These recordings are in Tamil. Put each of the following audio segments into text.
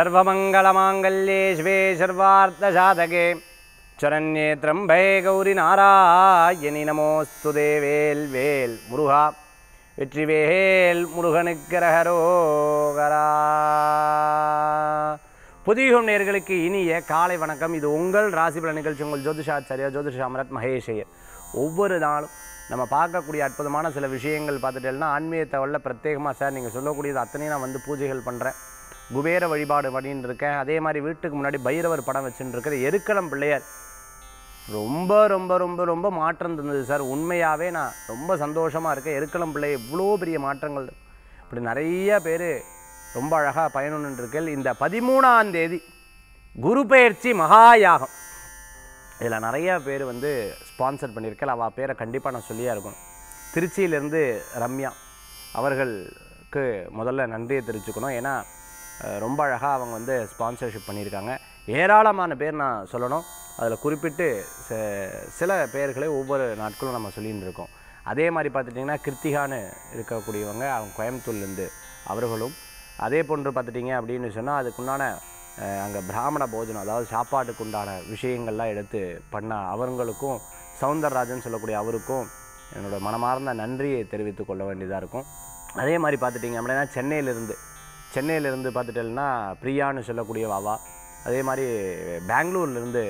सर्वमङ्गलमाङ्गल्ये शिवे सर्वार्थसाधके चरण्ये त्र्यम्बे गौरिनारायणि நமோஸ்து தேவேல் வேல் முருகா வெற்றிவேல் முருகனுக்கரகரோகரா புதியுகம் நேர்களுக்கு இனிய காலை வணக்கம் இது உங்கள் ராசிபல நிகழ்ச்சி உங்கள் ஜோதிஷாச்சாரியா ஜோதிஷ அமரத் மகேஷையர் ஒவ்வொரு நாளும் நம்ம பார்க்கக்கூடிய அற்புதமான சில விஷயங்கள் பார்த்துட்டேன்னா ஆன்மீக தகவலில் பிரத்யேகமாக சார் நீங்கள் சொல்லக்கூடியது அத்தனையும் நான் வந்து பூஜைகள் பண்ணுறேன் குபேர வழிபாடு பண்ணின்னு இருக்கேன் அதே மாதிரி வீட்டுக்கு முன்னாடி பைரவர் படம் வச்சுட்டு இருக்கிற எருக்களம் பிள்ளையார் ரொம்ப ரொம்ப ரொம்ப ரொம்ப மாற்றம் தந்தது சார் உண்மையாகவே நான் ரொம்ப சந்தோஷமாக இருக்கேன் எருக்களம் பிள்ளை இவ்வளோ பெரிய மாற்றங்கள் இப்படி நிறைய பேர் ரொம்ப அழகாக பயனுன்றிருக்கேன் இந்த பதிமூணாம் தேதி குரு பெயர்ச்சி மகாயாகம் இதில் நிறைய பேர் வந்து ஸ்பான்சர் பண்ணியிருக்கேன் அவள் பேரை கண்டிப்பாக நான் சொல்லியே இருக்கணும் திருச்சியிலேருந்து ரம்யா அவர்களுக்கு முதல்ல நன்றியை தெரிவிச்சுக்கணும் ஏன்னா அஹ், ரொம்ப அழகாக அவங்க வந்து ஸ்பான்சர்ஷிப் பண்ணியிருக்காங்க ஏராளமான பேர் நான் சொல்லணும் அதில் குறிப்பிட்டு ச- சில பேர்களை ஒவ்வொரு நாட்களும் நம்ம சொல்லின்னு இருக்கோம் அதே மாதிரி பார்த்துட்டிங்கன்னா கிருத்திகான்னு இருக்கக்கூடியவங்க அவங்க கோயம்புத்தூர்லேருந்து அவர்களும் அதே போன்று பார்த்துட்டிங்க அப்படின்னு சொன்னால் அதுக்குண்டான அங்கே பிராமண போஜனம் அதாவது சாப்பாட்டுக்கு உண்டான விஷயங்கள்லாம் எடுத்து பண்ண அவங்களுக்கும் சவுந்தரராஜன் சொல்லக்கூடிய அவருக்கும் என்னோட மனமார்ந்த நன்றியை தெரிவித்துக் கொள்ள வேண்டியதாக இருக்கும் அதே மாதிரி பார்த்துட்டிங்க அப்படின்னா சென்னையிலேருந்து சென்னையிலேருந்து பார்த்துட்டேன்னா பிரியான்னு சொல்லக்கூடிய வாவா அதே மாதிரி பெங்களூர்லேருந்து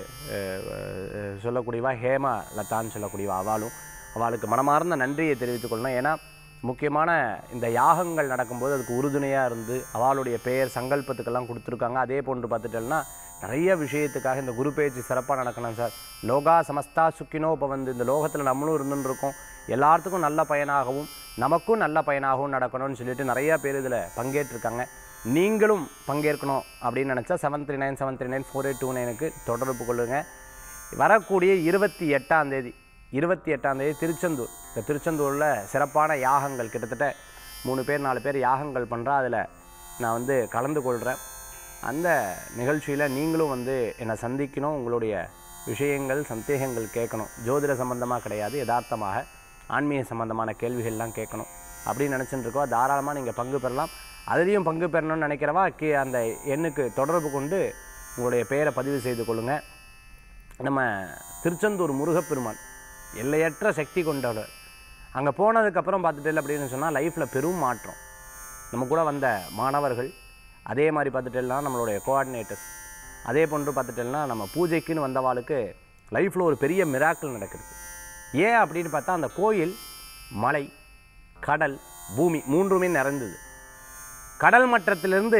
சொல்லக்கூடியவா ஹேமா லதான்னு சொல்லக்கூடியவா அவளும் அவளுக்கு மனமார்ந்த நன்றியை தெரிவித்துக் கொள்ளணும் ஏன்னா முக்கியமான இந்த யாகங்கள் நடக்கும்போது அதுக்கு உறுதுணையாக இருந்து அவளுடைய பெயர் சங்கல்பத்துக்கெல்லாம் கொடுத்துருக்காங்க அதே போன்று பார்த்துட்டேன்னா நிறைய விஷயத்துக்காக இந்த குரு பேச்சு சிறப்பாக நடக்கணும் சார் லோகா சமஸ்தா சுக்கினோ இப்போ வந்து இந்த லோகத்தில் நம்மளும் இருந்துன்னு இருக்கோம் எல்லாத்துக்கும் நல்ல பயனாகவும் நமக்கும் நல்ல பயனாகவும் நடக்கணும்னு சொல்லிட்டு நிறைய பேர் இதில் பங்கேற்றிருக்காங்க நீங்களும் பங்கேற்கணும் அப்படின்னு நினச்சா seven three nine seven three nine four eight two நைனுக்கு தொடர்பு கொள்ளுங்கள் வரக்கூடிய இருபத்தி எட்டாம் தேதி இருபத்தி எட்டாம் தேதி திருச்செந்தூர் இந்த திருச்செந்தூரில் சிறப்பான யாகங்கள் கிட்டத்தட்ட மூணு பேர் நாலு பேர் யாகங்கள் பண்ணுறா அதில் நான் வந்து கலந்து கொள்கிறேன் அந்த நிகழ்ச்சியில் நீங்களும் வந்து என்னை சந்திக்கணும் உங்களுடைய விஷயங்கள் சந்தேகங்கள் கேட்கணும் ஜோதிட சம்பந்தமாக கிடையாது யதார்த்தமாக ஆன்மீக சம்பந்தமான கேள்விகள்லாம் கேட்கணும் அப்படின்னு நினச்சிட்டு இருக்கோம் தாராளமாக நீங்கள் பங்கு பெறலாம் அதுலேயும் பங்கு பெறணும்னு நினைக்கிறவா கீ அந்த எண்ணுக்கு தொடர்பு கொண்டு உங்களுடைய பெயரை பதிவு செய்து கொள்ளுங்கள் நம்ம திருச்செந்தூர் முருகப்பெருமான் எல்லையற்ற சக்தி கொண்டவர் அங்கே போனதுக்கப்புறம் பார்த்துட்டு அப்படின்னு சொன்னால் லைஃப்பில் பெரும் மாற்றம் நம்ம கூட வந்த மாணவர்கள் அதே மாதிரி பார்த்துட்டேன்னா நம்மளுடைய கோஆர்டினேட்டர்ஸ் அதே போன்று பார்த்துட்டேன்னா நம்ம பூஜைக்குன்னு வந்தவாளுக்கு லைஃப்பில் ஒரு பெரிய மிராக்கிள் நடக்குது ஏன் அப்படின்னு பார்த்தா அந்த கோயில் மலை கடல் பூமி மூன்றுமே நிறைந்தது கடல் மட்டத்திலிருந்து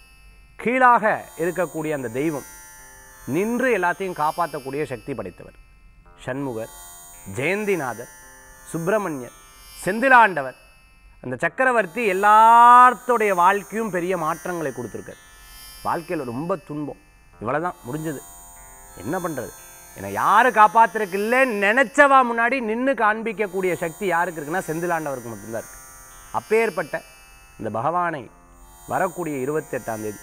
கீழாக இருக்கக்கூடிய அந்த தெய்வம் நின்று எல்லாத்தையும் காப்பாற்றக்கூடிய சக்தி படைத்தவர் சண்முகர் ஜெயந்திநாதர் சுப்பிரமணியர் செந்திலாண்டவர் அந்த சக்கரவர்த்தி எல்லாத்துடைய வாழ்க்கையும் பெரிய மாற்றங்களை கொடுத்துருக்காரு வாழ்க்கையில் ரொம்ப துன்பம் இவ்வளவுதான் முடிஞ்சது என்ன பண்ணுறது என்னை யாரு காப்பாத்துறதுக்கு இல்லைன்னு நினச்சவா முன்னாடி நின்று காண்பிக்கக்கூடிய சக்தி யாருக்கு இருக்குன்னா செந்திலாண்டவருக்கு மட்டும்தான் இருக்கு அப்பேற்பட்ட இந்த பகவானை வரக்கூடிய இருபத்தெட்டாம் தேதி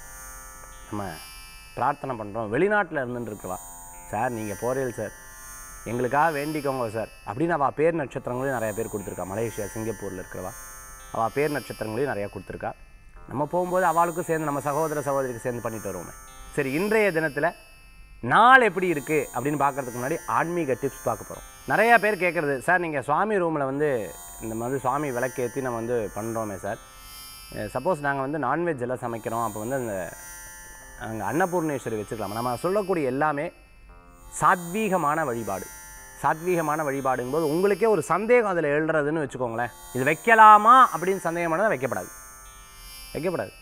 நம்ம பிரார்த்தனை பண்ணுறோம் வெளிநாட்டில் இருந்துட்டு இருக்கவா சார் நீங்கள் போகிறீர்கள் சார் எங்களுக்காக வேண்டிக்கோங்க சார் அப்படின்னு அவள் பேர் நட்சத்திரங்களையும் நிறைய பேர் கொடுத்துருக்கா மலேசியா சிங்கப்பூரில் இருக்கிறவா அவள் பேர் நட்சத்திரங்களையும் நிறையா கொடுத்துருக்கா நம்ம போகும்போது அவளுக்கும் சேர்ந்து நம்ம சகோதர சகோதரிக்கு சேர்ந்து பண்ணிட்டு வருவோமே சரி இன்றைய தினத்தில் நாள் எப்படி இருக்குது அப்படின்னு பார்க்கறதுக்கு முன்னாடி ஆன்மீக டிப்ஸ் பார்க்க போகிறோம் நிறையா பேர் கேட்குறது சார் நீங்கள் சுவாமி ரூமில் வந்து இந்த மாதிரி சுவாமி விளக்கேற்றி நம்ம வந்து பண்ணுறோமே சார் சப்போஸ் நாங்கள் வந்து நான்வெஜ் எல்லாம் சமைக்கிறோம் அப்போ வந்து அந்த அங்கே அன்னபூர்ணேஸ்வரி வச்சுக்கலாம் நம்ம சொல்லக்கூடிய எல்லாமே சாத்வீகமான வழிபாடு சாத்வீகமான வழிபாடுங்கும்போது உங்களுக்கே ஒரு சந்தேகம் அதில் எழுறதுன்னு வச்சுக்கோங்களேன் இது வைக்கலாமா அப்படின்னு சந்தேகம் பண்ணால் வைக்கப்படாது வைக்கப்படாது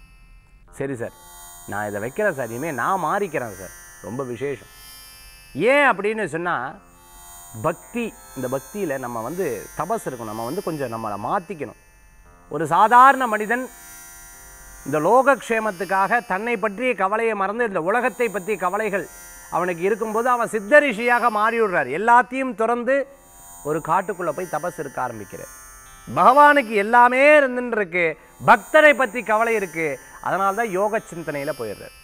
சரி சார் நான் இதை வைக்கிறேன் சார் இனிமேல் நான் மாறிக்கிறேன் சார் ரொம்ப விசேஷம் ஏன் அப்படின்னு சொன்னால் பக்தி இந்த பக்தியில் நம்ம வந்து தபஸ் இருக்கணும் நம்ம வந்து கொஞ்சம் நம்மளை மாற்றிக்கணும் ஒரு சாதாரண மனிதன் இந்த லோகக்ஷேமத்துக்காக தன்னை பற்றிய கவலையை மறந்து இந்த உலகத்தை பற்றிய கவலைகள் அவனுக்கு இருக்கும்போது அவன் சித்த ரிஷியாக மாறி விடுறார் எல்லாத்தையும் திறந்து ஒரு காட்டுக்குள்ளே போய் தபஸ் இருக்க ஆரம்பிக்கிறார் பகவானுக்கு எல்லாமே இருந்துன்னு இருக்கு பக்தரை பற்றி கவலை இருக்கு அதனால தான் யோக சிந்தனையில் போயிடுறார்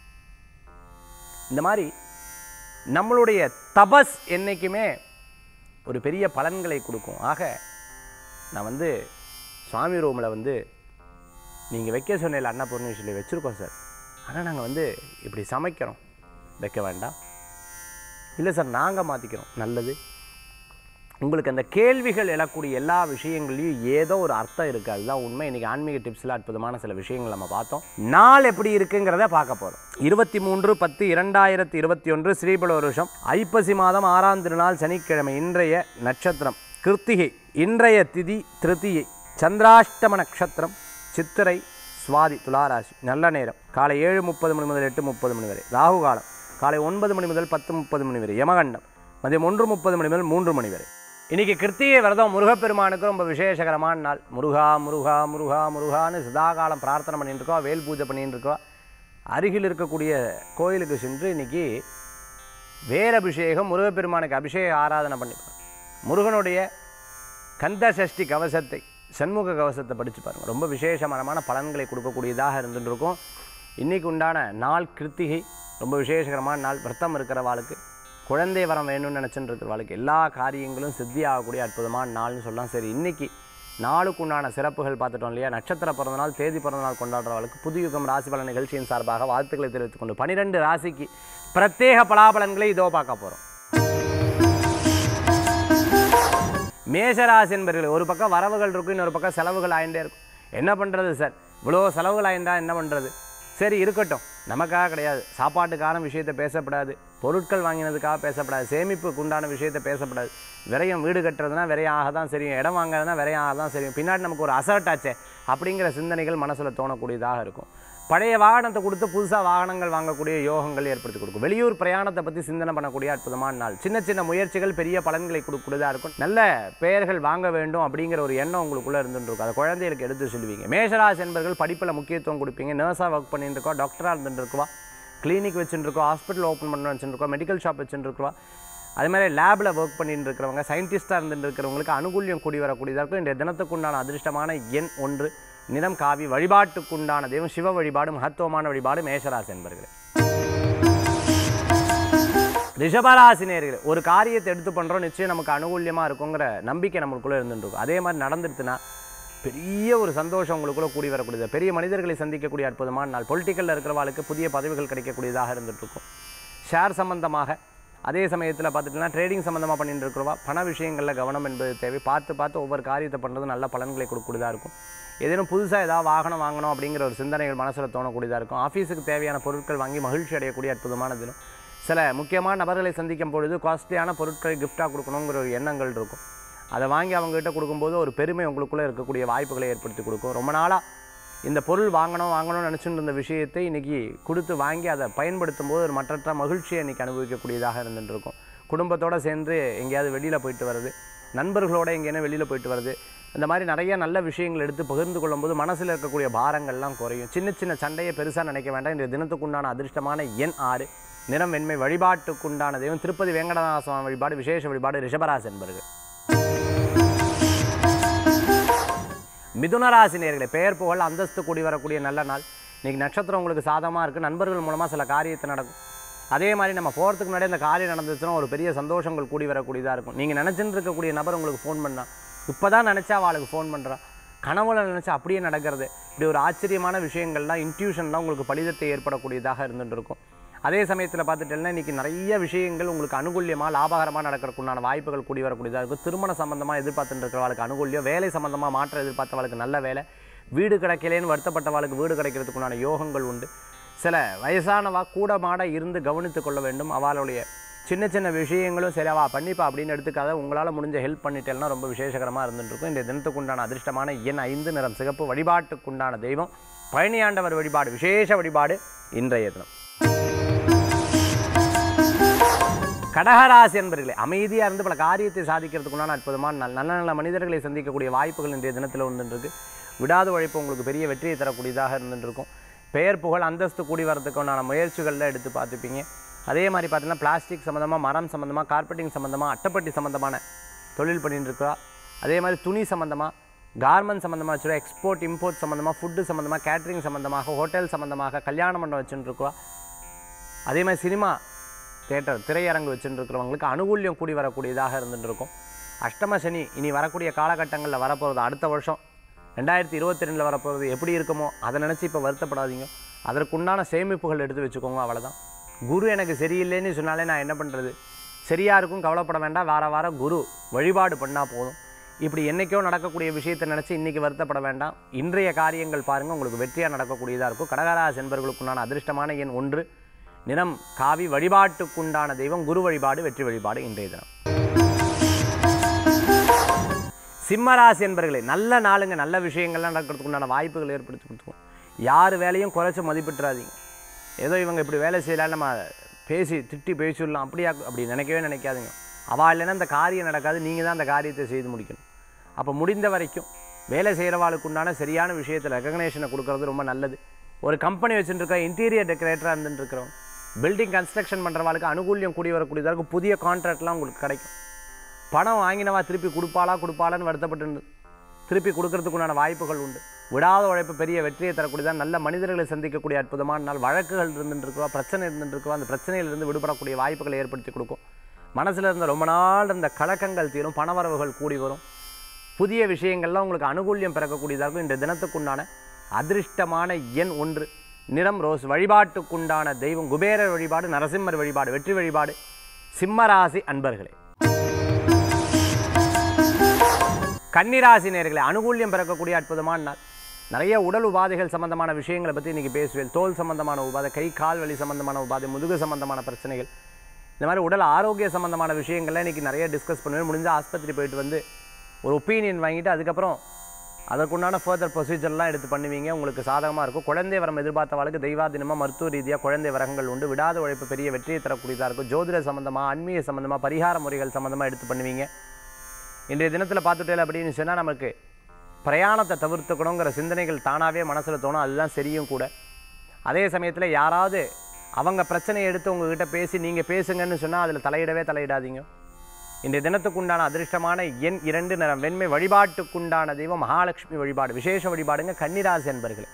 இந்த மாதிரி நம்மளுடைய தபஸ் என்றைக்குமே ஒரு பெரிய பலன்களை கொடுக்கும் ஆக நான் வந்து சுவாமி ரூமில் வந்து நீங்கள் வைக்க சொன்ன அன்னபூர்ணேஸ்வரி வச்சுருக்கோம் சார் ஆனால் நாங்கள் வந்து இப்படி சமைக்கிறோம் வைக்க வேண்டாம் இல்லை சார் நாங்கள் மாற்றிக்கிறோம் நல்லது உங்களுக்கு அந்த கேள்விகள் எழக்கூடிய எல்லா விஷயங்கள்லையும் ஏதோ ஒரு அர்த்தம் இருக்குது அதுதான் உண்மை இன்றைக்கி ஆன்மீக டிப்ஸில் அற்புதமான சில விஷயங்கள் நம்ம பார்த்தோம் நாள் எப்படி இருக்குங்கிறத பார்க்க போகிறோம் இருபத்தி மூன்று பத்து இரண்டாயிரத்தி இருபத்தி ஒன்று ஸ்ரீபல வருஷம் ஐப்பசி மாதம் ஆறாம் திருநாள் சனிக்கிழமை இன்றைய நட்சத்திரம் கிருத்திகை இன்றைய திதி திருத்தியை சந்திராஷ்டம நட்சத்திரம் சித்திரை சுவாதி துளாராசி நல்ல நேரம் காலை ஏழு முப்பது மணி முதல் எட்டு முப்பது மணி வரை ராகு காலம் காலை ஒன்பது மணி முதல் பத்து முப்பது மணி வரை யமகண்டம் மதியம் ஒன்று முப்பது மணி முதல் மூன்று மணி வரை இன்னைக்கு கிருத்திகை விரதம் முருகப்பெருமானுக்கு ரொம்ப விசேஷகரமான நாள் முருகா முருகா முருகா முருகான்னு சதாகாலம் பிரார்த்தனை பண்ணிட்டு இருக்கோம் வேல் பூஜை பண்ணிட்டு இருக்கோம் அருகில் இருக்கக்கூடிய கோயிலுக்கு சென்று இன்னைக்கு வேலபிஷேகம் முருகப்பெருமானுக்கு அபிஷேக ஆராதனை பண்ணிப்பார் முருகனுடைய கந்த சஷ்டி கவசத்தை சண்முக கவசத்தை படித்து பாருங்க ரொம்ப விசேஷமான பலன்களை கொடுக்கக்கூடியதாக இருந்துட்டு இருக்கும் இன்னைக்கு உண்டான நாள் கிருத்திகை ரொம்ப விசேஷகரமான நாள் விரதம் இருக்கிறவாளுக்கு குழந்தை வரம் வேணும்னு நினச்சிட்டு இருக்கிறவாளுக்கு எல்லா காரியங்களும் சித்தி ஆகக்கூடிய அற்புதமான நாள்னு சொல்லலாம் சரி இன்னைக்கு நாளுக்கு உண்டான சிறப்புகள் பார்த்துட்டோம் இல்லையா நட்சத்திர பிறந்த நாள் தேதி பிறந்த நாள் கொண்டாடுறவளுக்கு புதுயுகம் ராசி பலன் நிகழ்ச்சியின் சார்பாக வாழ்த்துக்களை தெரிவித்துக் கொண்டு பனிரெண்டு ராசிக்கு பிரத்யேக பலாபலன்களை இதோ பார்க்க போகிறோம் மேஷராசி என்பவர்கள் ஒரு பக்கம் வரவுகள் இருக்கும் இன்னொரு பக்கம் செலவுகள் ஆயிட்டே இருக்கும் என்ன பண்ணுறது சார் இவ்வளோ செலவுகள் ஆயிண்டா என்ன பண்ணுறது சரி இருக்கட்டும் நமக்காக கிடையாது சாப்பாட்டுக்கான விஷயத்தை பேசப்படாது பொருட்கள் வாங்கினதுக்காக பேசப்படாது சேமிப்புக்கு உண்டான விஷயத்தை பேசப்படாது விரயம் வீடு கட்டுறதுனா விரயம் ஆக தான் சரியும் இடம் வாங்குறதுனா விரயம் ஆக தான் சரியும் பின்னாடி நமக்கு ஒரு அசர்ட் ஆச்சே அப்படிங்கிற சிந்தனைகள் மனசில் தோணக்கூடியதாக இருக்கும் பழைய வாகனத்தை கொடுத்து புதுசாக வாகனங்கள் வாங்கக்கூடிய யோகங்கள் ஏற்படுத்தி கொடுக்கும் வெளியூர் பிரயாணத்தை பற்றி சிந்தனை பண்ணக்கூடிய அற்புதமான நாள் சின்ன சின்ன முயற்சிகள் பெரிய பலன்களை கொடுக்கக்கூடியதாக இருக்கும் நல்ல பெயர்கள் வாங்க வேண்டும் அப்படிங்கிற ஒரு எண்ணம் உங்களுக்குள்ளே இருந்துட்டு இருக்கும் அதை குழந்தைகளுக்கு எடுத்து சொல்லுவீங்க மேஷராசி என்பர்கள் படிப்பில் முக்கியத்துவம் கொடுப்பீங்க நர்ஸாக ஒர்க் பண்ணிட்டு இருக்கோம் டாக்டராக இருந்துட்டு இருக்கவா கிளினிக் வச்சுருக்கோம் ஹாஸ்பிட்டல் ஓப்பன் பண்ண வச்சுருக்கோம் மெடிக்கல் ஷாப் வச்சுருக்கோம் அதே மாதிரி லேபில் ஒர்க் பண்ணிட்டு இருக்கிறவங்க சயின்டிஸ்ட்டாக இருந்துட்டு இருக்கிறவங்களுக்கு அனுகூல்யம் கூடி வரக்கூடியதாக இருக்கும் இந்த தினத்துக்குண்டான அதிர்ஷ்டமான எண் ஒன்று நிறம் காவி வழிபாட்டுக்குண்டான தெய்வம் சிவ வழிபாடு மகத்துவமான வழிபாடு மேஷராசி என்பர்களே ரிஷபராசி நேர்களே ஒரு காரியத்தை எடுத்து பண்ணுறோம் நிச்சயம் நமக்கு அனுகூல்யமாக இருக்குங்கிற நம்பிக்கை நம்மளுக்குள்ளே இருந்துட்டு இருக்கும் அதே மாதிரி நடந்துடுத்துன்னா பெரிய ஒரு சந்தோஷம் உங்களுக்குள்ள கூடி வரக்கூடியது பெரிய மனிதர்களை சந்திக்கக்கூடிய அற்புதமான நாள் பொலிட்டிக்கலில் இருக்கிறவாளுக்கு புதிய பதவிகள் கிடைக்கக்கூடியதாக இருந்துட்டு இருக்கும் ஷேர் சம்பந்தமாக அதே சமயத்தில் பார்த்துட்டிங்கன்னா ட்ரேடிங் சம்மந்தமாக பண்ணிட்டு இருக்கிறவா பண விஷயங்களில் கவனம் என்பது தேவை பார்த்து பார்த்து ஒவ்வொரு காரியத்தை பண்ணுறது நல்ல பலன்களை கொடுக்கக்கூடியதாக இருக்கும் ஏதேனும் புதுசாக ஏதாவது வாகனம் வாங்கணும் அப்படிங்கிற ஒரு சிந்தனைகள் மனசில் தோணக்கூடியதாக இருக்கும் ஆஃபீஸுக்கு தேவையான பொருட்கள் வாங்கி மகிழ்ச்சி அடையக்கூடிய அற்புதமான தினம் சில முக்கியமான நபர்களை சந்திக்கும் பொழுது காஸ்ட்லியான பொருட்களை கிஃப்டாக கொடுக்கணுங்கிற ஒரு எண்ணங்கள் இருக்கும் அதை வாங்கி அவங்ககிட்ட கொடுக்கும்போது ஒரு பெருமை உங்களுக்குள்ளே இருக்கக்கூடிய வாய்ப்புகளை ஏற்படுத்தி கொடுக்கும் ரொம்ப நாளாக இந்த பொருள் வாங்கணும் வாங்கணும்னு நினச்சிட்டு இருந்த விஷயத்தை இன்றைக்கி கொடுத்து வாங்கி அதை பயன்படுத்தும் போது ஒரு மற்றற்ற மகிழ்ச்சியை இன்றைக்கி அனுபவிக்கக்கூடியதாக இருந்துட்டு இருக்கும் குடும்பத்தோடு சேர்ந்து எங்கேயாவது வெளியில் போயிட்டு வர்றது நண்பர்களோட எங்கேயான வெளியில் போயிட்டு வர்றது இந்த மாதிரி நிறைய நல்ல விஷயங்கள் எடுத்து பகிர்ந்து கொள்ளும்போது மனசில் இருக்கக்கூடிய பாரங்கள்லாம் குறையும் சின்ன சின்ன சண்டையை பெருசாக நினைக்க வேண்டாம் இந்த தினத்துக்குண்டான அதிர்ஷ்டமான எண் ஆறு நிறம் வெண்மை வழிபாட்டுக்குண்டான தெய்வம் திருப்பதி வேங்கடநாத சுவாமி வழிபாடு விசேஷ வழிபாடு ரிஷபராசி என்பர்கள் மிதுனராசி நேர்களே பெயர் புகழ் அந்தஸ்து கூடி வரக்கூடிய நல்ல நாள் இன்னைக்கு நட்சத்திரம் உங்களுக்கு சாதகமாக இருக்குது நண்பர்கள் மூலமாக சில காரியத்தை நடக்கும் அதே மாதிரி நம்ம போகிறதுக்கு முன்னாடி இந்த காரியம் நடந்துச்சுன்னா ஒரு பெரிய சந்தோஷங்கள் கூடி வரக்கூடியதாக இருக்கும் நீங்கள் நினச்சிட்டு இருக்கக்கூடிய நபர் உங்களுக்கு ஃபோன் பண்ணா இப்போ தான் நினச்சா அவளுக்கு ஃபோன் பண்ணுறா கனவுல நினச்சா அப்படியே நடக்கிறது இப்படி ஒரு ஆச்சரியமான விஷயங்கள்லாம் இன்ட்யூஷன்லாம் உங்களுக்கு பலிதத்தை ஏற்படக்கூடியதாக இருந்துட்டு இருக்கும் அதே சமயத்தில் பார்த்துட்டேன்னா இன்றைக்கி நிறைய விஷயங்கள் உங்களுக்கு அனுகூல்யமாக லாபகரமாக நடக்கிறதுக்குண்டான வாய்ப்புகள் கூடி வரக்கூடியதாக இருக்கும் திருமண சம்பந்தமாக எதிர்பார்த்துட்டு இருக்கிறவளுக்கு அனுகூல்யம் வேலை சம்பந்தமாக மாற்ற எதிர்பார்த்தவளுக்கு நல்ல வேலை வீடு கிடைக்கலேன்னு வருத்தப்பட்டவளுக்கு வீடு கிடைக்கிறதுக்குண்டான யோகங்கள் உண்டு சில வயசானவா கூட மாட இருந்து கவனித்து கொள்ள வேண்டும் அவளுடைய சின்ன சின்ன விஷயங்களும் சரி அவள் பண்ணிப்பா அப்படின்னு எடுத்துக்காத உங்களால் முடிஞ்ச ஹெல்ப் பண்ணிட்டேன்னா ரொம்ப விசேஷகரமாக இருந்துட்டு இருக்கும் இந்த தினத்துக்குண்டான அதிர்ஷ்டமான எண் ஐந்து நிறம் சிகப்பு வழிபாட்டுக்குண்டான தெய்வம் பழனியாண்டவர் வழிபாடு விசேஷ வழிபாடு இன்றைய தினம் கடகராசி என்பர்களே அமைதியாக இருந்து பல காரியத்தை சாதிக்கிறதுக்குண்டான அற்புதமான நாள் நல்ல நல்ல மனிதர்களை சந்திக்கக்கூடிய வாய்ப்புகள் இன்றைய தினத்தில் இருந்துருக்கு விடாத உழைப்பு உங்களுக்கு பெரிய வெற்றியை தரக்கூடியதாக இருந்துருக்கும் பெயர் புகழ் அந்தஸ்து கூடி வரதுக்குண்டான முயற்சிகளில் எடுத்து பார்த்துப்பீங்க அதே மாதிரி பார்த்தீங்கன்னா பிளாஸ்டிக் சம்மந்தமாக மரம் சம்மந்தமாக கார்பெட்டிங் சம்மந்தமாக அட்டைப்பட்டி சம்மந்தமான தொழில் பண்ணிட்டு இருக்கா அதே மாதிரி துணி சம்மந்தமாக கார்மெண்ட் சம்மந்தமாக வச்சுருக்கோம் எக்ஸ்போர்ட் இம்போர்ட் சம்மந்தமாக ஃபுட்டு சம்மந்தமாக கேட்ரிங் சம்மந்தமாக ஹோட்டல் சம்மந்தமாக கல்யாண மண்டபம் வச்சுட்டு இருக்கா அதே மாதிரி சினிமா தேட்டர் திரையரங்கு வச்சுட்டு இருக்கிறவங்களுக்கு அனுகூல்யம் கூடி வரக்கூடியதாக இருந்துட்டு இருக்கும் அஷ்டம சனி இனி வரக்கூடிய காலகட்டங்களில் வரப்போகிறது அடுத்த வருஷம் ரெண்டாயிரத்தி இருபத்தி ரெண்டில் வரப்போகிறது எப்படி இருக்குமோ அதை நினச்சி இப்போ வருத்தப்படாதீங்க அதற்குண்டான சேமிப்புகள் எடுத்து வச்சுக்கோங்க அவ்வளவுதான் குரு எனக்கு சரியில்லைன்னு சொன்னாலே நான் என்ன பண்ணுறது சரியா இருக்கும் கவலைப்பட வேண்டாம் வார வாரம் குரு வழிபாடு பண்ணால் போதும் இப்படி என்னைக்கோ நடக்கக்கூடிய விஷயத்தை நினச்சி இன்றைக்கி வருத்தப்பட வேண்டாம் இன்றைய காரியங்கள் பாருங்கள் உங்களுக்கு வெற்றியாக நடக்கக்கூடியதாக இருக்கும் கடகராசி என்பவர்களுக்குண்டான அதிர்ஷ்டமான எண் ஒன்று நிறம் காவி வழிபாட்டுக்குண்டான தெய்வம் குரு வழிபாடு வெற்றி வழிபாடு இன்றைய தினம் சிம்மராசி என்பர்களே நல்ல நாளுங்க நல்ல விஷயங்கள்லாம் நடக்கிறதுக்கு உண்டான வாய்ப்புகள் ஏற்படுத்தி கொடுத்துருவோம் யார் வேலையும் குறைச்சி மதிப்பிட்டுறாதீங்க ஏதோ இவங்க இப்படி வேலை செய்யலாம் நம்ம பேசி திட்டி பேசிடலாம் அப்படியா அப்படி நினைக்கவே நினைக்காதீங்க அவள் இல்லைன்னா அந்த காரியம் நடக்காது நீங்கள் தான் அந்த காரியத்தை செய்து முடிக்கணும் அப்போ முடிந்த வரைக்கும் வேலை செய்கிறவாளுக்கு உண்டான சரியான விஷயத்தில் ரெகக்னேஷனை கொடுக்கறது ரொம்ப நல்லது ஒரு கம்பெனி வச்சுட்டு இருக்க இன்டீரியர் டெக்கரேட்டராக இருந்துட்டு இருக்கிறவங்க பில்டிங் கன்ஸ்ட்ரக்ஷன் பண்ணுறவாளுக்கு அனுகூல்யம் கூடி வரக்கூடியதாக இருக்கும் புதிய கான்ட்ராக்ட்லாம் உங்களுக்கு கிடைக்கும் பணம் வாங்கினவா திருப்பி கொடுப்பாளா கொடுப்பாளான்னு வருத்தப்பட்டு திருப்பி கொடுக்கறதுக்குண்டான வாய்ப்புகள் உண்டு விடாத உழைப்பு பெரிய வெற்றியை தரக்கூடியதான் நல்ல மனிதர்களை சந்திக்கக்கூடிய அற்புதமான நாள் வழக்குகள் இருந்துருக்குவா பிரச்சனை இருந்துருக்குவா அந்த பிரச்சனையிலிருந்து விடுபடக்கூடிய வாய்ப்புகளை ஏற்படுத்தி கொடுக்கும் மனசில் இருந்த ரொம்ப நாள் இருந்த கலக்கங்கள் தீரும் பணவரவுகள் கூடி வரும் புதிய விஷயங்கள்லாம் உங்களுக்கு அனுகூல்யம் பிறக்கக்கூடியதாக இருக்கும் இந்த தினத்துக்குண்டான அதிர்ஷ்டமான எண் ஒன்று நிறம் ரோஸ் வழிபாட்டுக்குண்டான தெய்வம் குபேரர் வழிபாடு நரசிம்மர் வழிபாடு வெற்றி வழிபாடு சிம்மராசி அன்பர்களே கன்னிராசி நேர்களை அனுகூல்யம் பிறக்கக்கூடிய அற்புதமான நாள் நிறைய உடல் உபாதைகள் சம்பந்தமான விஷயங்களை பற்றி இன்றைக்கி பேசுவேன் தோல் சம்பந்தமான உபாதை கை கால் வலி சம்பந்தமான உபாதை முதுகு சம்பந்தமான பிரச்சனைகள் இந்த மாதிரி உடல் ஆரோக்கிய சம்பந்தமான விஷயங்கள்லாம் இன்றைக்கி நிறைய டிஸ்கஸ் பண்ணுவேன் முடிஞ்ச ஆஸ்பத்திரி போயிட்டு வந்து ஒரு ஒப்பீனியன் வாங்கிட்டு அதுக்கப்புறம் அதற்குண்டான ஃபர்தர் ப்ரொசீஜர்லாம் எடுத்து பண்ணுவீங்க உங்களுக்கு சாதகமாக இருக்கும் குழந்தை வரம் எதிர்பார்த்தவளுக்கு தெய்வாதீனமாக மருத்துவ ரீதியாக குழந்தை வரங்கள் உண்டு விடாத உழைப்பு பெரிய வெற்றியை தரக்கூடியதாக இருக்கும் ஜோதிட சம்பந்தமாக ஆன்மீக சம்பந்தமாக பரிகார முறைகள் சம்பந்தமாக எடுத்து பண்ணுவீங்க இன்றைய தினத்தில் பார்த்துட்டேன் அப்படின்னு சொன்னால் நமக்கு பிரயாணத்தை தவிர்த்துக்கணுங்கிற சிந்தனைகள் தானாகவே மனசில் தோணும் அதுதான் சரியும் கூட அதே சமயத்தில் யாராவது அவங்க பிரச்சனையை எடுத்து உங்ககிட்ட பேசி நீங்கள் பேசுங்கன்னு சொன்னால் அதில் தலையிடவே தலையிடாதீங்க இன்றைய தினத்துக்குண்டான அதிர்ஷ்டமான எண் இரண்டு நிறம் வெண்மை வழிபாட்டுக்குண்டான தெய்வம் மகாலட்சுமி வழிபாடு விசேஷ வழிபாடுங்க கன்னிராசி என்பர்களே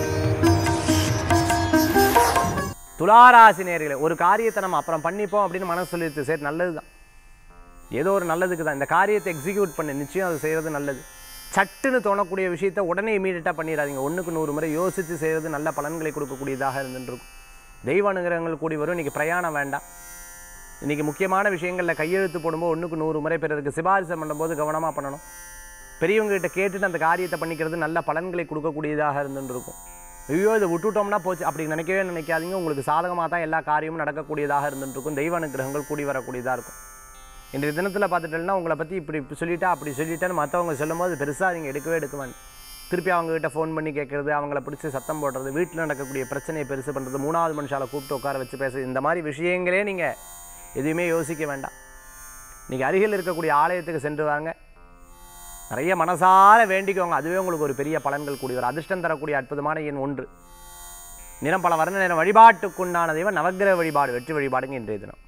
துளாராசி நேர்களே ஒரு காரியத்தை நம்ம அப்புறம் பண்ணிப்போம் அப்படின்னு மனசு சொல்லிடுது சரி நல்லது தான் ஏதோ ஒரு நல்லதுக்கு தான் இந்த காரியத்தை எக்ஸிக்யூட் பண்ணி நிச்சயம் அது செய்கிறது நல்லது சட்டுன்னு தோணக்கூடிய விஷயத்தை உடனே இமீடியட்டாக பண்ணிடாதீங்க ஒன்றுக்கு நூறு முறை யோசித்து செய்கிறது நல்ல பலன்களை கொடுக்கக்கூடியதாக இருந்துருக்கும் தெய்வ அனுகிரகங்கள் கூடி வரும் இன்றைக்கி பிரயாணம் வேண்டாம் இன்றைக்கி முக்கியமான விஷயங்களில் கையெழுத்து போடும்போது ஒன்றுக்கு நூறு முறை பிறருக்கு சிபாரிசு பண்ணும்போது கவனமாக பண்ணணும் பெரியவங்க கிட்ட கேட்டுட்டு அந்த காரியத்தை பண்ணிக்கிறது நல்ல பலன்களை கொடுக்கக்கூடியதாக இருந்துருக்கும் ஐயோ இதை விட்டுட்டோம்னா போச்சு அப்படி நினைக்கவே நினைக்காதீங்க உங்களுக்கு சாதகமாக தான் எல்லா காரியமும் நடக்கக்கூடியதாக இருந்துருக்கும் தெய்வ அனுகிரகங்கள் கூடி வரக்கூடியதாக இருக்கும் இன்றைய தினத்தில் பார்த்துட்டேன்னா உங்களை பற்றி இப்படி இப்படி சொல்லிட்டா அப்படி சொல்லிட்டேன்னு மற்றவங்க சொல்லும்போது பெருசாக நீங்கள் எடுக்கவே எடுக்க வேண்டாம் திருப்பி அவங்ககிட்ட ஃபோன் பண்ணி கேட்குறது அவங்கள பிடிச்சி சத்தம் போடுறது வீட்டில் நடக்கக்கூடிய பிரச்சனையை பெருசு பண்ணுறது மூணாவது மனுஷால கூப்பிட்டு உட்கார வச்சு பேசுறது இந்த மாதிரி விஷயங்களே நீங்கள் எதுவுமே யோசிக்க வேண்டாம் நீங்கள் அருகில் இருக்கக்கூடிய ஆலயத்துக்கு சென்று வாங்க நிறைய மனசார வேண்டிக்கோங்க அதுவே உங்களுக்கு ஒரு பெரிய பலன்கள் கூடி வரும் அதிர்ஷ்டம் தரக்கூடிய அற்புதமான எண் ஒன்று நிறம் பல வர்ண நிறம் வழிபாட்டுக்குண்டான தெய்வம் நவக்கிரக வழிபாடு வெற்றி வழிபாடுங்க இன்றைய தினம்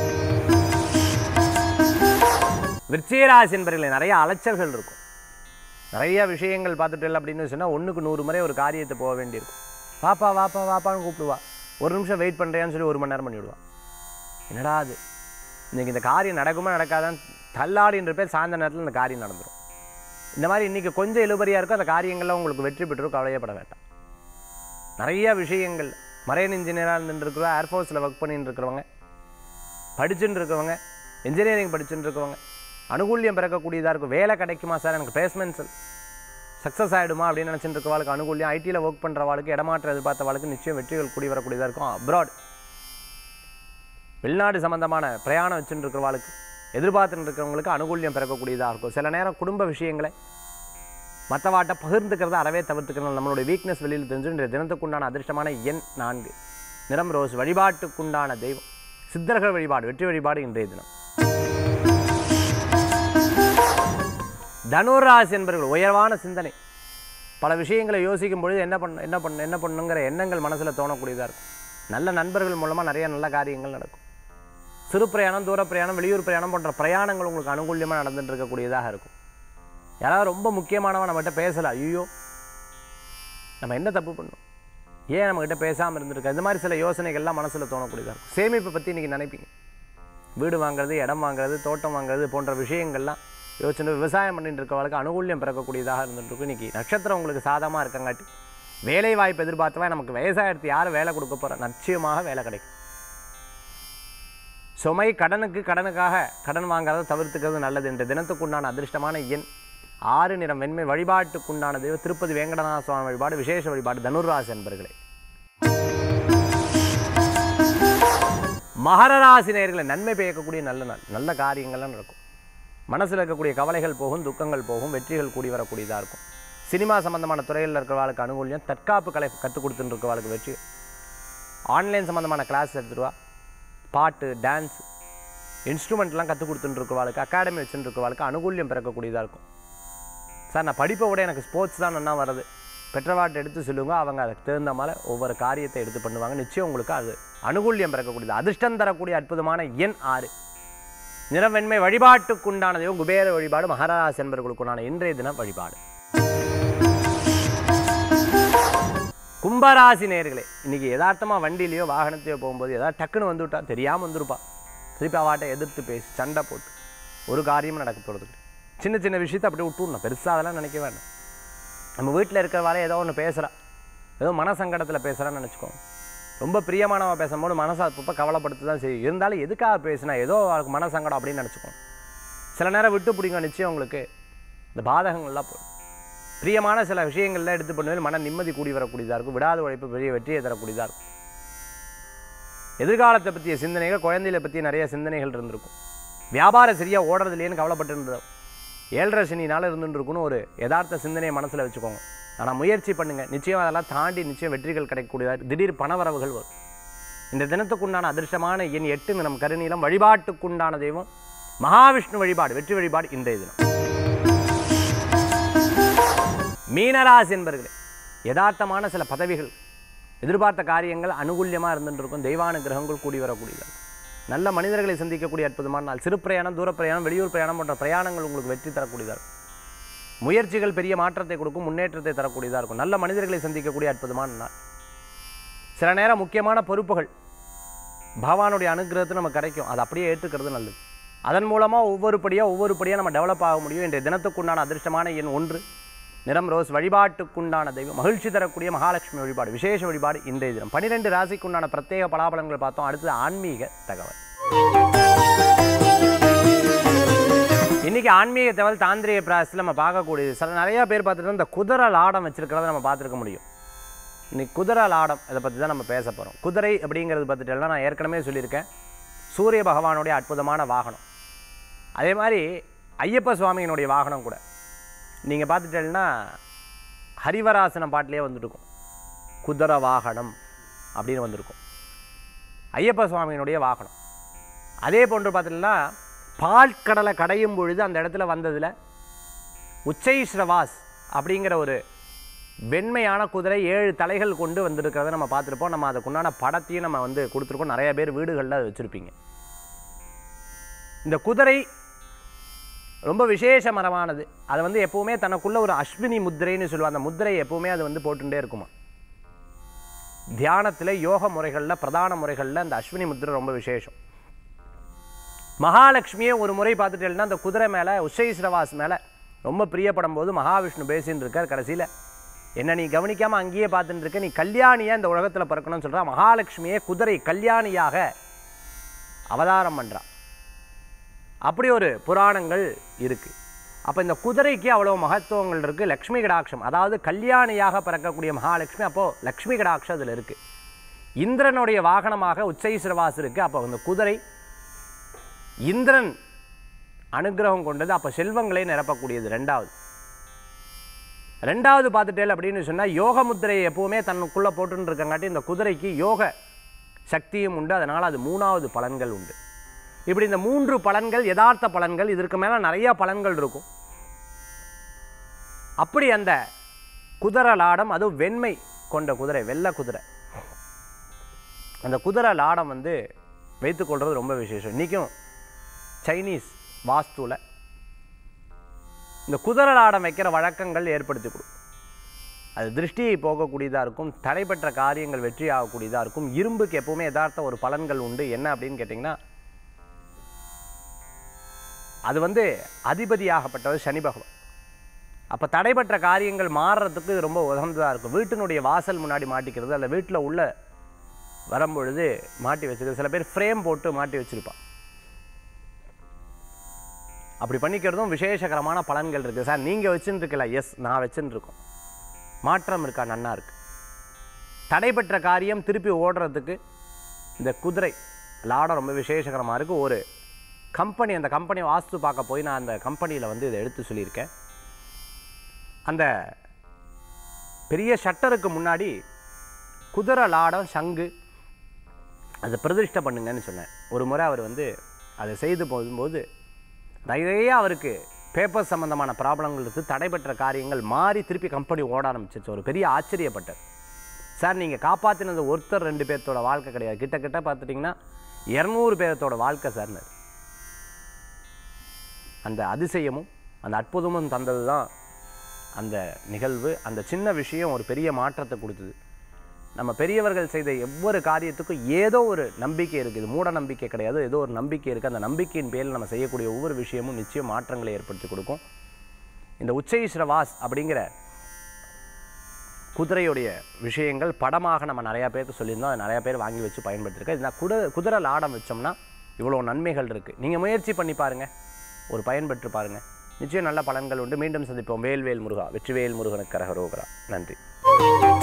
விருச்சிகராசி என்பவர்களை நிறைய அலைச்சல்கள் இருக்கும் நிறைய விஷயங்கள் பார்த்துட்டு அப்படின்னு சொன்னால் ஒன்றுக்கு நூறு முறை ஒரு காரியத்தை போக வேண்டியிருக்கும் வாப்பா வாப்பா வாப்பான்னு கூப்பிடுவா ஒரு நிமிஷம் வெயிட் பண்ணுறியான்னு சொல்லி ஒரு மணி நேரம் பண்ணிவிடுவா என்னடா அது இன்றைக்கி இந்த காரியம் நடக்குமா நடக்காதான்னு தள்ளாடின்ற பேர் சாயந்தர நேரத்தில் இந்த காரியம் நடந்துடும் இந்த மாதிரி இன்றைக்கி கொஞ்சம் இழுபறியாக இருக்கும் அந்த காரியங்கள்லாம் உங்களுக்கு வெற்றி பெற்று கவலையப்பட வேண்டாம் நிறைய விஷயங்கள் மரைன் இன்ஜினியராக இருந்துட்டு இருக்கிறவங்க ஏர்ஃபோர்ஸில் ஒர்க் பண்ணிட்டு இருக்கிறவங்க படிச்சுட்டு இருக்கவங்க இன்ஜினியரிங் படிச்சுட்டு இருக்கவங்க அனுகூல்யம் பிறக்கக்கூடியதாக இருக்கும் வேலை கிடைக்குமா சார் எனக்கு பிளேஸ்மெண்ட்ஸ் சக்ஸஸ் ஆகிடுமா அப்படின்னு நினச்சிட்டு இருக்கவாளுக்கு அனுகூல்யம் ஐடியில் ஒர்க் பண்ணுறவாளுக்கு இடமாற்றம் எதிர்பார்த்தவாளுக்கு நிச்சயம் வெற்றிகள் கூடி வரக்கூடியதாக இருக்கும் அப்ராட் வெளிநாடு சம்பந்தமான பிரயாணம் வச்சுட்டு இருக்கிறவாளுக்கு எதிர்பார்த்துட்டு இருக்கிறவங்களுக்கு அனுகூல்யம் பிறக்கக்கூடியதாக இருக்கும் சில நேரம் குடும்ப விஷயங்களை மற்றவாட்ட பகிர்ந்துக்கிறத அறவே தவிர்த்துக்கணும் நம்மளுடைய வீக்னஸ் வெளியில் தெரிஞ்சு இன்றைய தினத்துக்குண்டான அதிர்ஷ்டமான எண் நான்கு நிறம் ரோஸ் வழிபாட்டுக்குண்டான தெய்வம் சித்தர்கள் வழிபாடு வெற்றி வழிபாடு இன்றைய தினம் தனுராசி என்பவர்கள் உயர்வான சிந்தனை பல விஷயங்களை யோசிக்கும் பொழுது என்ன பண்ண என்ன பண்ண என்ன பண்ணுங்கிற எண்ணங்கள் மனசில் தோணக்கூடியதாக இருக்கும் நல்ல நண்பர்கள் மூலமாக நிறைய நல்ல காரியங்கள் நடக்கும் சிறு பிரயாணம் தூர பிரயாணம் வெளியூர் பிரயாணம் போன்ற பிரயாணங்கள் உங்களுக்கு அனுகூல்யமாக நடந்துட்டு இருக்கக்கூடியதாக இருக்கும் யாராவது ரொம்ப முக்கியமானவன் நம்மகிட்ட பேசலாம் ஐயோ நம்ம என்ன தப்பு பண்ணோம் ஏன் நம்மகிட்ட பேசாமல் இருந்திருக்க இந்த மாதிரி சில யோசனைகள்லாம் மனசில் தோணக்கூடியதாக இருக்கும் சேமிப்பை பற்றி இன்றைக்கி நினைப்பீங்க வீடு வாங்குறது இடம் வாங்குறது தோட்டம் வாங்குறது போன்ற விஷயங்கள்லாம் யோசனை விவசாயம் பண்ணிட்டு இருக்கவங்களுக்கு அனுகூல்யம் பிறக்கக்கூடியதாக இருந்துட்டு இருக்கும் இன்றைக்கி நட்சத்திரம் உங்களுக்கு சாதமாக இருக்கங்காட்டி வேலை வாய்ப்பு எதிர்பார்த்தவன் நமக்கு வயசாயிரத்து யார் வேலை கொடுக்க போகிறா நிச்சயமாக வேலை கிடைக்கும் சுமை கடனுக்கு கடனுக்காக கடன் வாங்காத தவிர்த்துக்கிறது நல்லது என்ற தினத்துக்குண்டான அதிர்ஷ்டமான எண் ஆறு நிறம் வெண்மை வழிபாட்டுக்குண்டான தெய்வம் திருப்பதி வேங்கடநாத சுவாமி வழிபாடு விசேஷ வழிபாடு தனுர்ராசி என்பர்களே மகர ராசி நேயர்களை நன்மை பயக்கக்கூடிய நல்ல நாள் நல்ல காரியங்கள்லாம் நடக்கும் மனசில் இருக்கக்கூடிய கவலைகள் போகும் துக்கங்கள் போகும் வெற்றிகள் கூடி வரக்கூடியதாக இருக்கும் சினிமா சம்பந்தமான துறையில் இருக்கிறவாளுக்கு அனுகூல்யம் தற்காப்பு கலை கற்றுக் கொடுத்துட்டு இருக்கிறவாளுக்கு வெற்றி ஆன்லைன் சம்மந்தமான கிளாஸ் எடுத்துருவா பாட்டு டான்ஸ் இன்ஸ்ட்ருமெண்ட்லாம் கற்றுக் கொடுத்துட்டு இருக்கிறவாளுக்கு அகாடமி வச்சுட்டு இருக்கிறவாளுக்கு அனுகூல்யம் பிறக்கக்கூடியதாக இருக்கும் சார் நான் படிப்பை விட எனக்கு ஸ்போர்ட்ஸ் தான் நல்லா வருது பெற்றவாட்டை எடுத்து சொல்லுங்க அவங்க அதுக்கு தகுந்த மாதிரி ஒவ்வொரு காரியத்தை எடுத்து பண்ணுவாங்க நிச்சயம் உங்களுக்கு அது அனுகூல்யம் பிறக்கக்கூடியது அதிர்ஷ்டம் தரக்கூடிய அற்புதமான எண் ஆறு நிறவெண்மை வழிபாட்டுக்குண்டான தெய்வம் குபேர வழிபாடு மகாராஜ் என்பவர்களுக்குண்டான இன்றைய தினம் வழிபாடு கும்பராசி நேர்களே இன்னைக்கு யதார்த்தமாக வண்டியிலையோ வாகனத்தையோ போகும்போது ஏதாவது டக்குன்னு வந்துவிட்டா தெரியாமல் வந்துருப்பா திருப்பி அவாட்டை எதிர்த்து பேசி சண்டை போட்டு ஒரு காரியமும் நடக்க போகிறது கிடையாது. சின்ன சின்ன விஷயத்தை அப்படியே விட்டுடணும் பெருசாக அதெல்லாம் நினைக்க வேண்டாம் நம்ம வீட்டில் இருக்கிறவாளே ஏதோ ஒன்று பேசுகிறா ஏதோ மனசங்கடத்தில் பேசுகிறான்னு நினச்சிக்கோங்க ரொம்ப பிரியமானவ பேசும்போது மனசை அப்பப்போ கவலைப்படுத்து தான் செய்யும் இருந்தாலும் எதுக்காக பேசினா ஏதோ அவருக்கு மனசங்கடம் அப்படின்னு நினச்சிக்கோங்க சில நேரம் விட்டு பிடிங்க நிச்சயம் உங்களுக்கு இந்த பாதகங்கள்லாம் போடும் பிரியமான சில விஷயங்கள்ல எடுத்து பண்ணுவேன் மன நிம்மதி கூடி வரக்கூடியதாக இருக்கும் விடாத உழைப்பு பெரிய வெற்றியை தரக்கூடியதாக இருக்கும் எதிர்காலத்தை பற்றிய சிந்தனைகள் குழந்தைகளை பற்றிய நிறைய சிந்தனைகள் இருந்திருக்கும் வியாபாரம் சரியாக ஓடுறதுலேன்னு கவலைப்பட்டு இருந்தது ஏழரை சனினால இருந்துட்டு இருக்குன்னு ஒரு யதார்த்த சிந்தனையை மனசில் வச்சுக்கோங்க ஆனால் முயற்சி பண்ணுங்கள் நிச்சயம் அதெல்லாம் தாண்டி நிச்சயம் வெற்றிகள் கிடைக்கக்கூடியதாக திடீர் பணவரவுகள் வரும் இந்த தினத்துக்குண்டான அதிர்ஷ்டமான எண் எட்டு நிறம் கருநீலம் வழிபாட்டுக்குண்டான தெய்வம் மகாவிஷ்ணு வழிபாடு வெற்றி வழிபாடு இன்றைய தினம் மீனராசி என்பர்களே யதார்த்தமான சில பதவிகள் எதிர்பார்த்த காரியங்கள் அனுகூல்யமாக இருந்துட்டு இருக்கும் தெய்வான கிரகங்கள் கூடி வரக்கூடியது நல்ல மனிதர்களை சந்திக்கக்கூடிய அற்புதமான நாள் சிறு பிரயாணம் தூர பிரயாணம் வெளியூர் பிரயாணம் போன்ற பிரயாணங்கள் உங்களுக்கு வெற்றி தரக்கூடியதாக இருக்கும் முயற்சிகள் பெரிய மாற்றத்தை கொடுக்கும் முன்னேற்றத்தை தரக்கூடியதாக இருக்கும் நல்ல மனிதர்களை சந்திக்கக்கூடிய அற்புதமான நாள் சில நேரம் முக்கியமான பொறுப்புகள் பகவானுடைய அனுகிரகத்தை நமக்கு கிடைக்கும் அதை அப்படியே ஏற்றுக்கிறது நல்லது அதன் மூலமாக ஒவ்வொரு படியாக ஒவ்வொரு படியாக நம்ம டெவலப் ஆக முடியும் இன்றைய தினத்துக்குண்டான அதிர்ஷ்டமான எண் ஒன்று நிறம் ரோஸ் வழிபாட்டுக்குண்டான தெய்வம் மகிழ்ச்சி தரக்கூடிய மகாலட்சுமி வழிபாடு விசேஷ வழிபாடு இன்றைய தினம் பன்னிரெண்டு ராசிக்குண்டான பிரத்யேக பலாபலங்கள் பார்த்தோம் அடுத்தது ஆன்மீக தகவல் இன்னைக்கு ஆன்மீக தகவல் தாந்திரிய பிராசத்தில் நம்ம பார்க்கக்கூடியது சில நிறைய பேர் பார்த்துட்டு இந்த குதிரை லாடம் வச்சிருக்கிறத நம்ம பார்த்துருக்க முடியும் இன்னைக்கு குதிரை லாடம் இதை பற்றி தான் நம்ம பேச போகிறோம் குதிரை அப்படிங்கிறது பார்த்துட்டேன்னா நான் ஏற்கனவே சொல்லியிருக்கேன் சூரிய பகவானுடைய அற்புதமான வாகனம் அதே மாதிரி ஐயப்ப சுவாமியினுடைய வாகனம் கூட நீங்கள் பார்த்துட்டேன்னா ஹரிவராசனம் பாட்டிலே வந்துருக்கும் குதிரை வாகனம் அப்படின்னு வந்திருக்கும் ஐயப்ப சுவாமியினுடைய வாகனம் அதே போன்று பார்த்துட்டோம்னா பால்கடலை கடையும் பொழுது அந்த இடத்துல வந்ததில் உச்சைஸ்ரவாஸ் அப்படிங்கிற ஒரு வெண்மையான குதிரை ஏழு தலைகள் கொண்டு வந்திருக்கிறத நம்ம பார்த்துருப்போம் நம்ம அதுக்குண்டான படத்தையும் நம்ம வந்து கொடுத்துருக்கோம் நிறைய பேர் வீடுகளில் அதை வச்சுருப்பீங்க இந்த குதிரை ரொம்ப விசேஷமரமானது அதை வந்து எப்போவுமே தனக்குள்ள ஒரு அஸ்வினி முத்திரைன்னு சொல்லுவாங்க அந்த முத்திரை எப்போவுமே அது வந்து போட்டுட்டே இருக்குமா தியானத்தில் யோக முறைகளில் பிரதான முறைகளில் அந்த அஸ்வினி முத்திரை ரொம்ப விசேஷம் மகாலட்சுமியே ஒரு முறை பார்த்துட்டேன்னா அந்த குதிரை மேலே உஷைஸ்ரவாஸ் மேலே ரொம்ப பிரியப்படும் போது மகாவிஷ்ணு பேசின்னு இருக்கார் கடைசியில் என்ன நீ கவனிக்காமல் அங்கேயே பார்த்துட்டு இருக்க நீ கல்யாணியாக இந்த உலகத்தில் பிறக்கணும்னு சொல்கிறா மகாலட்சுமியே குதிரை கல்யாணியாக அவதாரம் பண்ணுறா அப்படி ஒரு புராணங்கள் இருக்குது அப்போ இந்த குதிரைக்கு அவ்வளோ மகத்துவங்கள் இருக்குது லக்ஷ்மி கடாட்சம் அதாவது கல்யாணியாக பிறக்கக்கூடிய மகாலட்சுமி அப்போது லக்ஷ்மி கடாட்சம் அதில் இருக்குது இந்திரனுடைய வாகனமாக உச்சைஸ்ரவாஸ் இருக்குது அப்போ அந்த குதிரை இந்திரன் அனுகிரகம் கொண்டது அப்போ செல்வங்களை நிரப்பக்கூடியது ரெண்டாவது ரெண்டாவது பார்த்துட்டேல் அப்படின்னு சொன்னால் யோக முத்திரையை எப்போவுமே தன்னுக்குள்ளே போட்டுன்னு இருக்கங்காட்டி இந்த குதிரைக்கு யோக சக்தியும் உண்டு அதனால் அது மூணாவது பலன்கள் உண்டு இப்படி இந்த மூன்று பலன்கள் யதார்த்த பலன்கள் இதற்கு மேலே நிறைய பலன்கள் இருக்கும் அப்படி அந்த குதிரை லாடம் அதுவும் வெண்மை கொண்ட குதிரை வெள்ளை குதிரை அந்த குதிரை லாடம் வந்து வைத்துக்கொள்வது ரொம்ப விசேஷம் இன்றைக்கும் சைனீஸ் வாஸ்துவில் இந்த குதிரை லாடம் வைக்கிற வழக்கங்கள் ஏற்படுத்தி கொடுக்கும் அது திருஷ்டியை போகக்கூடியதாக இருக்கும் தடைப்பட்ட காரியங்கள் வெற்றி ஆகக்கூடியதாக இருக்கும் இரும்புக்கு எப்பவுமே யதார்த்த ஒரு பலன்கள் உண்டு என்ன அப்படின்னு கேட்டிங்கன்னா அது வந்து அதிபதியாகப்பட்டவர் சனி பகவான் அப்போ தடைபெற்ற காரியங்கள் மாறுறதுக்கு இது ரொம்ப உகந்ததாக இருக்கும் வீட்டினுடைய வாசல் முன்னாடி மாட்டிக்கிறது அல்ல வீட்டில் உள்ள வரும்பொழுது மாட்டி வச்சுக்கிறது சில பேர் ஃப்ரேம் போட்டு மாட்டி வச்சுருப்பான் அப்படி பண்ணிக்கிறதும் விசேஷகரமான பலன்கள் இருக்குது சார் நீங்கள் வச்சுன்னு இருக்கல எஸ் நான் வச்சுன்னு இருக்கோம் மாற்றம் இருக்கா நன்னா இருக்கு தடைபெற்ற காரியம் திருப்பி ஓடுறதுக்கு இந்த குதிரை லாடம் ரொம்ப விசேஷகரமாக இருக்குது ஒரு கம்பெனி அந்த கம்பெனி வாஸ்து பார்க்க போய் நான் அந்த கம்பெனியில் வந்து இதை எடுத்து சொல்லியிருக்கேன் அந்த பெரிய ஷட்டருக்கு முன்னாடி குதிரை லாடம் சங்கு அதை பிரதிஷ்டை பண்ணுங்கன்னு சொன்னேன் ஒரு முறை அவர் வந்து அதை செய்து போகும்போது நிறைய அவருக்கு பேப்பர் சம்மந்தமான ப்ராப்ளங்கள் இருந்து தடைபெற்ற காரியங்கள் மாறி திருப்பி கம்பெனி ஓட ஆரம்பிச்சிச்சு ஒரு பெரிய ஆச்சரியப்பட்டார் சார் நீங்கள் காப்பாற்றினது ஒருத்தர் ரெண்டு பேர்த்தோட வாழ்க்கை கிடையாது கிட்ட கிட்ட பார்த்துட்டிங்கன்னா இரநூறு பேர்த்தோட வாழ்க்கை சார்னு அந்த அதிசயமும் அந்த அற்புதமும் தந்தது தான் அந்த நிகழ்வு அந்த சின்ன விஷயம் ஒரு பெரிய மாற்றத்தை கொடுத்தது நம்ம பெரியவர்கள் செய்த ஒவ்வொரு காரியத்துக்கும் ஏதோ ஒரு நம்பிக்கை இருக்குது மூட நம்பிக்கை கிடையாது ஏதோ ஒரு நம்பிக்கை இருக்குது அந்த நம்பிக்கையின் பேரில் நம்ம செய்யக்கூடிய ஒவ்வொரு விஷயமும் நிச்சயம் மாற்றங்களை ஏற்படுத்தி கொடுக்கும் இந்த உச்சைஸ்ரவாஸ் அப்படிங்கிற குதிரையுடைய விஷயங்கள் படமாக நம்ம நிறையா பேருக்கு சொல்லியிருந்தோம் அதை நிறையா பேர் வாங்கி வச்சு பயன்படுத்திருக்கேன் இந்த குதிரை குதிரை லாடம் வச்சோம்னா இவ்வளோ நன்மைகள் இருக்குது நீங்கள் முயற்சி பண்ணி பாருங்கள் ஒரு பயன்பெற்று பாருங்கள் நிச்சயம் நல்ல பலன்கள் உண்டு மீண்டும் சந்திப்போம் வேல்வேல் முருகா வெற்றிவேல் முருகனுக்கு கரகரோகரா நன்றி